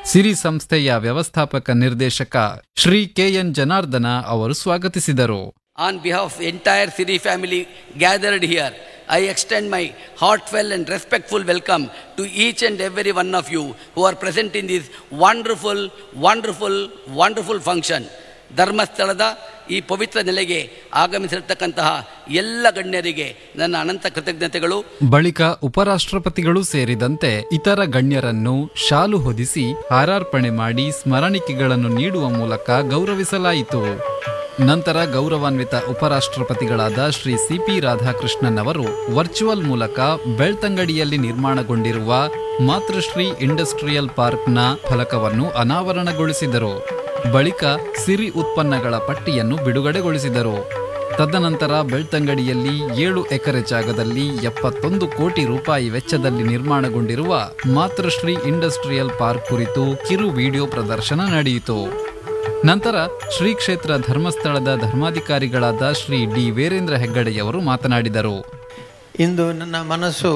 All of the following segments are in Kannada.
ಸಿರಿ ಸಂಸ್ಥೆಯ ವ್ಯವಸ್ಥಾಪಕ ನಿರ್ದೇಶಕ ಶ್ರೀ ಕೆಎನ್ ಜನಾರ್ದನ ಅವರು ಸ್ವಾಗತಿಸಿದರು On behalf of entire Siri family gathered here, I extend my heartfelt and respectful welcome to each and every one of you who are present in this wonderful, wonderful, wonderful function. ಧರ್ಮಸ್ಥಳದ ಈ ಪವಿತ್ರ ನೆಲೆಗೆ ಆಗಮಿಸಿರ್ತಕ್ಕಂತಹ ಎಲ್ಲ ಗಣ್ಯರಿಗೆ ನನ್ನ ಅನಂತ ಕೃತಜ್ಞತೆಗಳು ಬಳಿಕ ಉಪರಾಷ್ಟ್ರಪತಿಗಳು ಸೇರಿದಂತೆ ಇತರ ಗಣ್ಯರನ್ನು ಶಾಲು ಹೊದಿಸಿ ಹಾರಾರ್ಪಣೆ ಮಾಡಿ ಸ್ಮರಣಿಕೆಗಳನ್ನು ನೀಡುವ ಮೂಲಕ ಗೌರವಿಸಲಾಯಿತು ನಂತರ ಗೌರವಾನ್ವಿತ ಉಪರಾಷ್ಟ್ರಪತಿಗಳಾದ ಶ್ರೀ ಸಿಪಿ ರಾಧಾಕೃಷ್ಣನ್ ಅವರು ವರ್ಚುವಲ್ ಮೂಲಕ ಬೆಳ್ತಂಗಡಿಯಲ್ಲಿ ನಿರ್ಮಾಣಗೊಂಡಿರುವ ಮಾತೃಶ್ರೀ ಇಂಡಸ್ಟ್ರಿಯಲ್ ಪಾರ್ಕ್ನ ಫಲಕವನ್ನು ಅನಾವರಣಗೊಳಿಸಿದರು ಬಳಿಕ ಸಿರಿ ಉತ್ಪನ್ನಗಳ ಪಟ್ಟಿಯನ್ನು ಬಿಡುಗಡೆಗೊಳಿಸಿದರು ತದನಂತರ ಬೆಳ್ತಂಗಡಿಯಲ್ಲಿ ಏಳು ಎಕರೆ ಜಾಗದಲ್ಲಿ ಎಪ್ಪತ್ತೊಂದು ಕೋಟಿ ರೂಪಾಯಿ ವೆಚ್ಚದಲ್ಲಿ ನಿರ್ಮಾಣಗೊಂಡಿರುವ ಮಾತೃಶ್ರೀ ಇಂಡಸ್ಟ್ರಿಯಲ್ ಪಾರ್ಕ್ ಕುರಿತು ಕಿರು ವಿಡಿಯೋ ಪ್ರದರ್ಶನ ನಡೆಯಿತು ನಂತರ ಶ್ರೀ ಕ್ಷೇತ್ರ ಧರ್ಮಸ್ಥಳದ ಧರ್ಮಾಧಿಕಾರಿಗಳಾದ ಶ್ರೀ ಡಿ ವೀರೇಂದ್ರ ಹೆಗ್ಗಡೆಯವರು ಮಾತನಾಡಿದರು ಇಂದು ನನ್ನ ಮನಸ್ಸು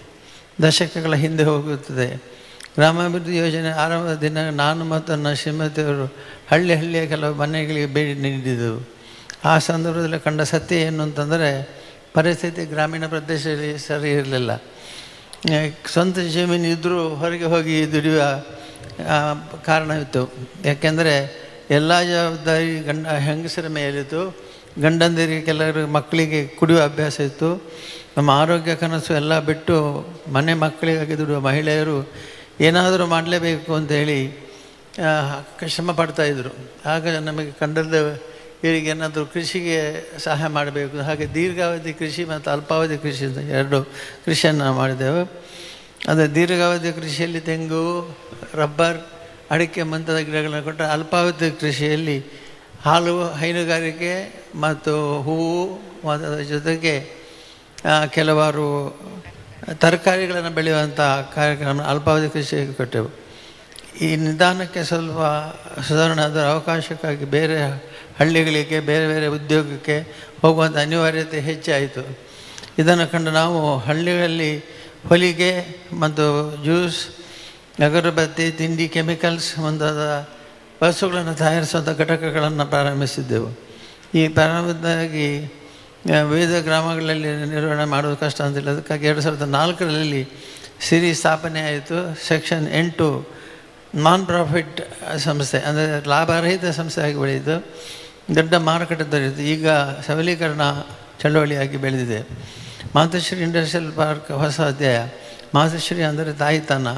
ದಶಕಗಳ ಹಿಂದೆ ಹೋಗುತ್ತದೆ ಗ್ರಾಮಾಭಿವೃದ್ಧಿ ಯೋಜನೆ ಆರಂಭದ ದಿನ ನಾನು ಮತ್ತು ನನ್ನ ಶ್ರೀಮತಿಯವರು ಹಳ್ಳಿ ಹಳ್ಳಿಯ ಕೆಲವು ಮನೆಗಳಿಗೆ ಭೇಟಿ ನೀಡಿದ್ದೆವು ಆ ಸಂದರ್ಭದಲ್ಲಿ ಕಂಡ ಸತ್ಯ ಏನು ಅಂತಂದರೆ ಪರಿಸ್ಥಿತಿ ಗ್ರಾಮೀಣ ಪ್ರದೇಶದಲ್ಲಿ ಸರಿ ಇರಲಿಲ್ಲ ಆ, ಸ್ವಂತ ಜಮೀನು ಇದ್ದರೂ ಹೊರಗೆ ಹೋಗಿ ದುಡಿಯುವ ಆ, ಕಾರಣವಿತ್ತು ಯಾಕೆಂದರೆ ಎಲ್ಲ ಜವಾಬ್ದಾರಿ ಗಂಡ ಹೆಂಗಸರ ಮೇಲಿತ್ತು ಗಂಡಂದಿರಿಗೆ ಕೆಲವರು ಮಕ್ಕಳಿಗೆ ಕುಡಿಯುವ ಅಭ್ಯಾಸ ಇತ್ತು ನಮ್ಮ ಆರೋಗ್ಯ ಕನಸು ಎಲ್ಲ ಬಿಟ್ಟು ಮನೆ ಮಕ್ಕಳಿಗಾಗಿ ದುಡಿಯುವ ಮಹಿಳೆಯರು ಏನಾದರೂ ಮಾಡಲೇಬೇಕು ಅಂತೇಳಿ ಆ, ಶ್ರಮ ಪಡ್ತಾಯಿದ್ರು ಆಗ ನಮಗೆ ಕಂಡದ್ದು ಇವರಿಗೆ ಏನಾದರೂ ಕೃಷಿಗೆ ಸಹಾಯ ಮಾಡಬೇಕು ಹಾಗೆ ದೀರ್ಘಾವಧಿ ಕೃಷಿ ಮತ್ತು ಅಲ್ಪಾವಧಿ ಕೃಷಿ ಅಂತ ಎರಡು ಕೃಷಿಯನ್ನು ನಾವು ಮಾಡಿದೆವು ಅದೇ ದೀರ್ಘಾವಧಿ ಕೃಷಿಯಲ್ಲಿ ತೆಂಗು ರಬ್ಬರ್ ಅಡಿಕೆ ಮುಂತಾದ ಗಿಡಗಳನ್ನು ಕೊಟ್ಟರೆ ಅಲ್ಪಾವಧಿ ಕೃಷಿಯಲ್ಲಿ ಹಾಲು ಹೈನುಗಾರಿಕೆ ಮತ್ತು ಹೂವು ಮತ್ತು ಅದರ ಜೊತೆಗೆ ಆ, ಕೆಲವಾರು ತರಕಾರಿಗಳನ್ನು ಬೆಳೆಯುವಂಥ ಕಾರ್ಯಕ್ರಮ ಅಲ್ಪಾವಧಿ ಕೃಷಿಗೆ ಕೊಟ್ಟೆವು ಈ ನಿಧಾನಕ್ಕೆ ಸ್ವಲ್ಪ ಸುಧಾರಣೆ ಅದರ ಅವಕಾಶಕ್ಕಾಗಿ ಬೇರೆ ಹಳ್ಳಿಗಳಿಗೆ ಬೇರೆ ಬೇರೆ ಉದ್ಯೋಗಕ್ಕೆ ಹೋಗುವಂಥ ಅನಿವಾರ್ಯತೆ ಹೆಚ್ಚಾಯಿತು ಇದನ್ನು ಕಂಡು ನಾವು ಹಳ್ಳಿಗಳಲ್ಲಿ ಹೊಲಿಗೆ ಮತ್ತು ಜ್ಯೂಸ್ ಅಗರಬತ್ತಿ ತಿಂಡಿ ಕೆಮಿಕಲ್ಸ್ ಮುಂತಾದ ವಸ್ತುಗಳನ್ನು ತಯಾರಿಸುವಂಥ ಘಟಕಗಳನ್ನು ಪ್ರಾರಂಭಿಸಿದ್ದೆವು ಈ ಪ್ರಾರಂಭದಾಗಿ ಆ, ವಿವಿಧ ಗ್ರಾಮಗಳಲ್ಲಿ ನಿರ್ವಹಣೆ ಮಾಡೋದು ಕಷ್ಟ ಅಂತಿಲ್ಲ ಅದಕ್ಕಾಗಿ ಎರಡು ಸಾವಿರದ ನಾಲ್ಕರಲ್ಲಿ ಸಿರಿ ಸ್ಥಾಪನೆ ಆಯಿತು ಸೆಕ್ಷನ್ ಎಂಟು ನಾನ್ ಪ್ರಾಫಿಟ್ ಸಂಸ್ಥೆ ಅಂದರೆ ಲಾಭರಹಿತ ಸಂಸ್ಥೆಯಾಗಿ ಬೆಳೆಯಿತು ದೊಡ್ಡ ಮಾರುಕಟ್ಟೆ ದೊರೆಯಿತು ಈಗ ಸಬಲೀಕರಣ ಚಳವಳಿಯಾಗಿ ಬೆಳೆದಿದೆ ಮಾತೃಶ್ರೀ ಇಂಡಸ್ಟ್ರಿಯಲ್ ಪಾರ್ಕ್ ಹೊಸ ಅಧ್ಯಾಯ ಮಾತೃಶ್ರೀ ಅಂದರೆ ತಾಯಿತನ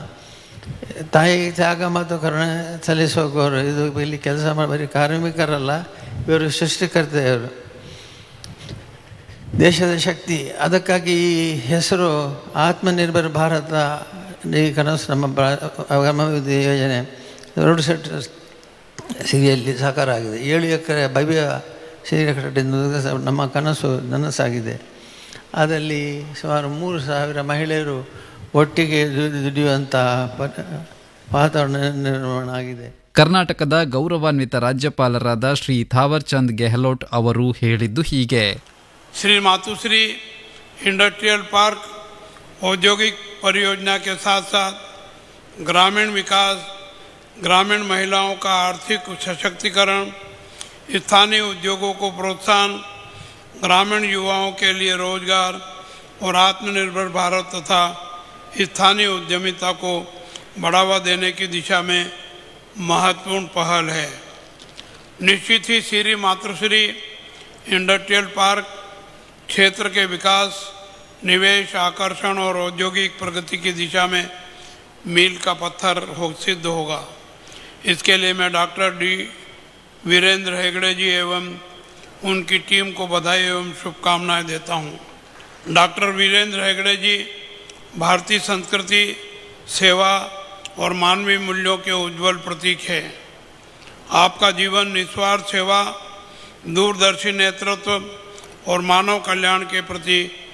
ತಾಯಿ ತ್ಯಾಗ ಮತ್ತು ಕರುಣೆ ಸಲ್ಲಿಸುವವರು ಇದು ಇಲ್ಲಿ ಕೆಲಸ ಮಾಡಿ ಬರೀ ಕಾರ್ಮಿಕರಲ್ಲ ಇವರು ಸೃಷ್ಟಿಕರ್ತೆಯವರು ದೇಶದ ಶಕ್ತಿ ಅದಕ್ಕಾಗಿ ಈ ಹೆಸರು ಆತ್ಮನಿರ್ಭರ ಭಾರತ ಈ ಕನಸು ನಮ್ಮ ಗ್ರಾಮಾಭಿವೃದ್ಧಿ ಯೋಜನೆ ರೋಡ್ ಸೆಟ್ ಸಿರಿಯಲ್ಲಿ ಸಾಕಾರ ಆಗಿದೆ ಏಳು ಎಕರೆ ಭವ್ಯ ಸಿರಿಯ ಕಟ್ಟಡ ನಮ್ಮ ಕನಸು ನನಸಾಗಿದೆ ಅದರಲ್ಲಿ ಸುಮಾರು ಮೂರು ಸಾವಿರ ಮಹಿಳೆಯರು ಒಟ್ಟಿಗೆ ದುಡಿ- ದುಡಿಯುವಂಥ ಪ- ವಾತಾವರಣ ನಿರ್ಮಾಣ ಆಗಿದೆ ಕರ್ನಾಟಕದ ಗೌರವಾನ್ವಿತ ರಾಜ್ಯಪಾಲರಾದ ಶ್ರೀ ಥಾವರ್ ಚಂದ್ ಗೆಹ್ಲೋಟ್ ಅವರು ಹೇಳಿದ್ದು ಹೀಗೆ श्री मातुश्री इंडस्ट्रियल पार्क औद्योगिक परियोजना के साथ साथ ग्रामीण विकास ग्रामीण महिलाओं का आर्थिक सशक्तिकरण स्थानीय उद्योगों को प्रोत्साहन ग्रामीण युवाओं के लिए रोजगार और आत्मनिर्भर भारत तथा स्थानीय उद्यमिता को बढ़ावा देने की दिशा में महत्वपूर्ण पहल है निश्चित ही श्री मातृश्री इंडस्ट्रियल पार्क क्षेत्र के विकास निवेश आकर्षण और औद्योगिक प्रगति की दिशा में मील का पत्थर हो सिद्ध होगा इसके लिए मैं डॉक्टर डी वीरेंद्र हेगड़े जी एवं उनकी टीम को बधाई एवं शुभकामनाएं देता हूं। डॉक्टर वीरेंद्र हेगड़े जी भारतीय संस्कृति सेवा और मानवीय मूल्यों के उज्जवल प्रतीक हैं आपका जीवन निस्वार्थ सेवा दूरदर्शी नेतृत्व और मानव कल्याण के प्रति